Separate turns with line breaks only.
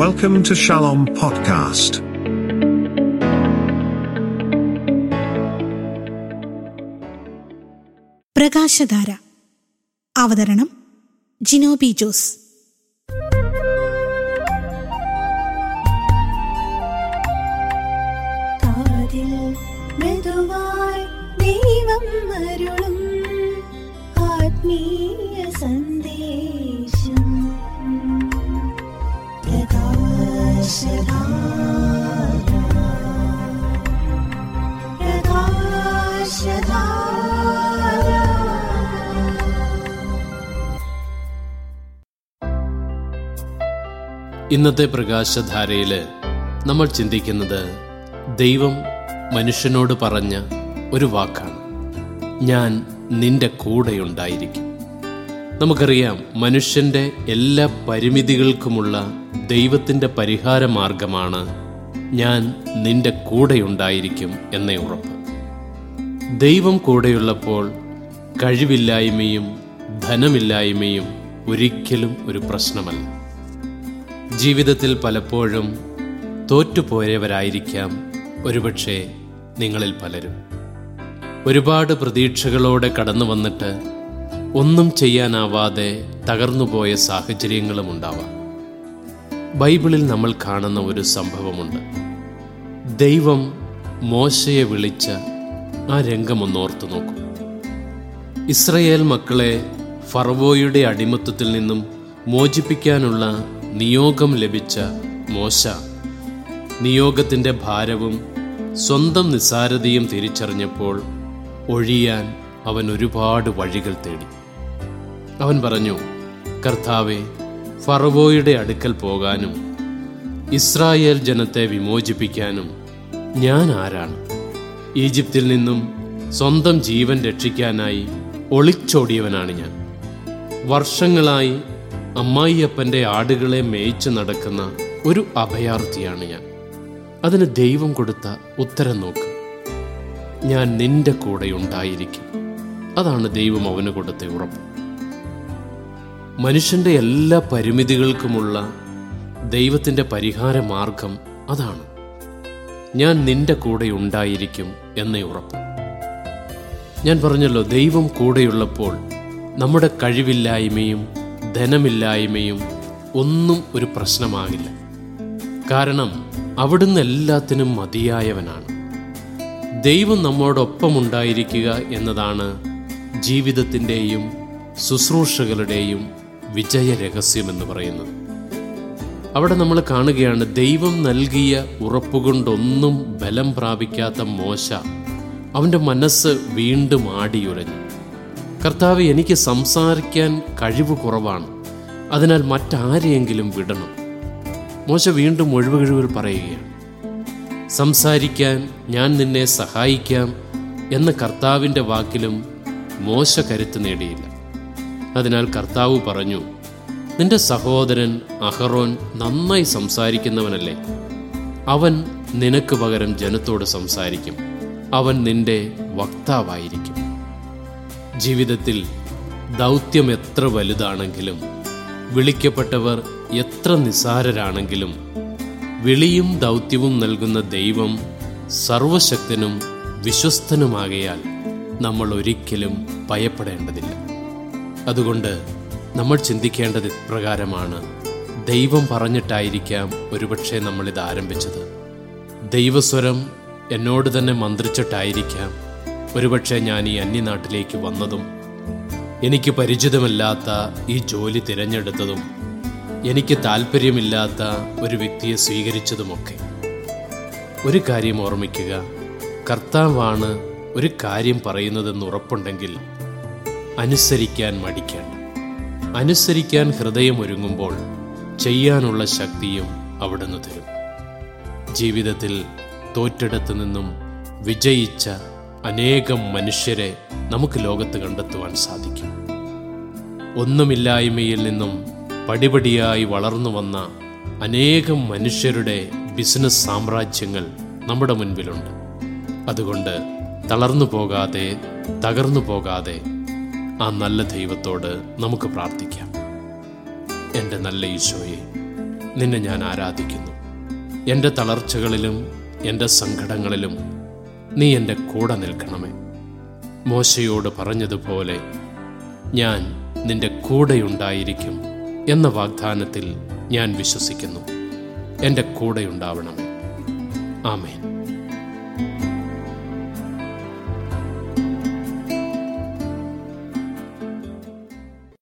Welcome to Shalom Podcast.
പ്രകാശധാര അവതരണം ജിനോബി ജോസ്
കാതിൽ മൃദുവായി ദൈവം അരുളും ആത്മീയ സന്ദേശം പ്രകാശധാര പ്രകാശധാര
ഇന്നത്തെ പ്രകാശധാരയിൽ നമ്മൾ ചിന്തിക്കുന്നത് ദൈവം മനുഷ്യനോട് പറഞ്ഞ ഒരു വാക്കാണ് ഞാൻ നിന്റെ കൂടെയുണ്ടായിരിക്കും നമുക്കറിയാം മനുഷ്യൻ്റെ എല്ലാ പരിമിതികൾക്കുമുള്ള ദൈവത്തിൻ്റെ പരിഹാര മാർഗമാണ് ഞാൻ നിന്റെ കൂടെയുണ്ടായിരിക്കും എന്നേ ഉറപ്പ് ദൈവം കൂടെയുള്ളപ്പോൾ കഴിവില്ലായ്മയും ധനമില്ലായ്മയും ഒരിക്കലും ഒരു പ്രശ്നമല്ല ജീവിതത്തിൽ പലപ്പോഴും തോറ്റുപോയവരായിരിക്കാം ഒരുപക്ഷെ നിങ്ങളിൽ പലരും ഒരുപാട് പ്രതീക്ഷകളോടെ കടന്നു വന്നിട്ട് ഒന്നും ചെയ്യാനാവാതെ തകർന്നുപോയ സാഹചര്യങ്ങളും ഉണ്ടാവാം ബൈബിളിൽ നമ്മൾ കാണുന്ന ഒരു സംഭവമുണ്ട് ദൈവം മോശയെ വിളിച്ച ആ രംഗമൊന്നോർത്തു നോക്കൂ ഇസ്രയേൽ മക്കളെ ഫറവോയുടെ അടിമത്തത്തിൽ നിന്നും മോചിപ്പിക്കാനുള്ള നിയോഗം ലഭിച്ച മോശ നിയോഗത്തിൻ്റെ ഭാരവും സ്വന്തം നിസ്സാരതയും തിരിച്ചറിഞ്ഞപ്പോൾ ഒഴിയാൻ അവൻ ഒരുപാട് വഴികൾ തേടി അവൻ പറഞ്ഞു കർത്താവെ ഫറവോയുടെ അടുക്കൽ പോകാനും ഇസ്രായേൽ ജനത്തെ വിമോചിപ്പിക്കാനും ഞാൻ ആരാണ് ഈജിപ്തിൽ നിന്നും സ്വന്തം ജീവൻ രക്ഷിക്കാനായി ഒളിച്ചോടിയവനാണ് ഞാൻ വർഷങ്ങളായി അമ്മായിയപ്പൻ്റെ ആടുകളെ മേയിച്ചു നടക്കുന്ന ഒരു അഭയാർത്ഥിയാണ് ഞാൻ അതിന് ദൈവം കൊടുത്ത ഉത്തരം നോക്ക് ഞാൻ നിന്റെ കൂടെ ഉണ്ടായിരിക്കും അതാണ് ദൈവം അവന് കൊടുത്ത ഉറപ്പ് മനുഷ്യന്റെ എല്ലാ പരിമിതികൾക്കുമുള്ള ദൈവത്തിൻ്റെ പരിഹാര മാർഗം അതാണ് ഞാൻ നിന്റെ കൂടെ ഉണ്ടായിരിക്കും എന്നേ ഉറപ്പ് ഞാൻ പറഞ്ഞല്ലോ ദൈവം കൂടെയുള്ളപ്പോൾ നമ്മുടെ കഴിവില്ലായ്മയും ധനമില്ലായ്മയും ഒന്നും ഒരു പ്രശ്നമാകില്ല കാരണം അവിടുന്ന് എല്ലാത്തിനും മതിയായവനാണ് ദൈവം നമ്മോടൊപ്പം ഉണ്ടായിരിക്കുക എന്നതാണ് ജീവിതത്തിൻ്റെയും ശുശ്രൂഷകളുടെയും വിജയ രഹസ്യമെന്ന് പറയുന്നത് അവിടെ നമ്മൾ കാണുകയാണ് ദൈവം നൽകിയ ഉറപ്പുകൊണ്ടൊന്നും ബലം പ്രാപിക്കാത്ത മോശ അവൻ്റെ മനസ്സ് വീണ്ടും ആടിയുലഞ്ഞു കർത്താവ് എനിക്ക് സംസാരിക്കാൻ കഴിവ് കുറവാണ് അതിനാൽ മറ്റാരെയെങ്കിലും വിടണം മോശ വീണ്ടും ഒഴിവുകഴിവുകൾ പറയുകയാണ് സംസാരിക്കാൻ ഞാൻ നിന്നെ സഹായിക്കാം എന്ന കർത്താവിൻ്റെ വാക്കിലും മോശ കരുത്ത് നേടിയില്ല അതിനാൽ കർത്താവ് പറഞ്ഞു നിന്റെ സഹോദരൻ അഹറോൻ നന്നായി സംസാരിക്കുന്നവനല്ലേ അവൻ നിനക്ക് പകരം ജനത്തോട് സംസാരിക്കും അവൻ നിന്റെ വക്താവായിരിക്കും ജീവിതത്തിൽ ദൗത്യം എത്ര വലുതാണെങ്കിലും വിളിക്കപ്പെട്ടവർ എത്ര നിസാരരാണെങ്കിലും വിളിയും ദൗത്യവും നൽകുന്ന ദൈവം സർവശക്തനും വിശ്വസ്തനുമാകയാൽ നമ്മൾ ഒരിക്കലും ഭയപ്പെടേണ്ടതില്ല അതുകൊണ്ട് നമ്മൾ ചിന്തിക്കേണ്ടത് ഇപ്രകാരമാണ് ദൈവം പറഞ്ഞിട്ടായിരിക്കാം ഒരുപക്ഷെ നമ്മളിത് ആരംഭിച്ചത് ദൈവസ്വരം എന്നോട് തന്നെ മന്ത്രിച്ചിട്ടായിരിക്കാം ഒരുപക്ഷെ ഞാൻ ഈ അന്യനാട്ടിലേക്ക് വന്നതും എനിക്ക് പരിചിതമല്ലാത്ത ഈ ജോലി തിരഞ്ഞെടുത്തതും എനിക്ക് താല്പര്യമില്ലാത്ത ഒരു വ്യക്തിയെ സ്വീകരിച്ചതുമൊക്കെ ഒരു കാര്യം ഓർമ്മിക്കുക കർത്താവാണ് ഒരു കാര്യം പറയുന്നതെന്ന് ഉറപ്പുണ്ടെങ്കിൽ അനുസരിക്കാൻ മടിക്കേണ്ട അനുസരിക്കാൻ ഹൃദയമൊരുങ്ങുമ്പോൾ ചെയ്യാനുള്ള ശക്തിയും അവിടുന്ന് തരും ജീവിതത്തിൽ തോറ്റെടുത്തു നിന്നും വിജയിച്ച അനേകം മനുഷ്യരെ നമുക്ക് ലോകത്ത് കണ്ടെത്തുവാൻ സാധിക്കും ഒന്നുമില്ലായ്മയിൽ നിന്നും പടിപടിയായി വളർന്നു വന്ന അനേകം മനുഷ്യരുടെ ബിസിനസ് സാമ്രാജ്യങ്ങൾ നമ്മുടെ മുൻപിലുണ്ട് അതുകൊണ്ട് തളർന്നു പോകാതെ തകർന്നു പോകാതെ ആ നല്ല ദൈവത്തോട് നമുക്ക് പ്രാർത്ഥിക്കാം എൻ്റെ നല്ല ഈശോയെ നിന്നെ ഞാൻ ആരാധിക്കുന്നു എൻ്റെ തളർച്ചകളിലും എൻ്റെ സങ്കടങ്ങളിലും നീ എൻ്റെ കൂടെ നിൽക്കണമേ മോശയോട് പറഞ്ഞതുപോലെ ഞാൻ നിന്റെ കൂടെയുണ്ടായിരിക്കും എന്ന വാഗ്ദാനത്തിൽ ഞാൻ വിശ്വസിക്കുന്നു എൻ്റെ കൂടെയുണ്ടാവണമേ ആമേൻ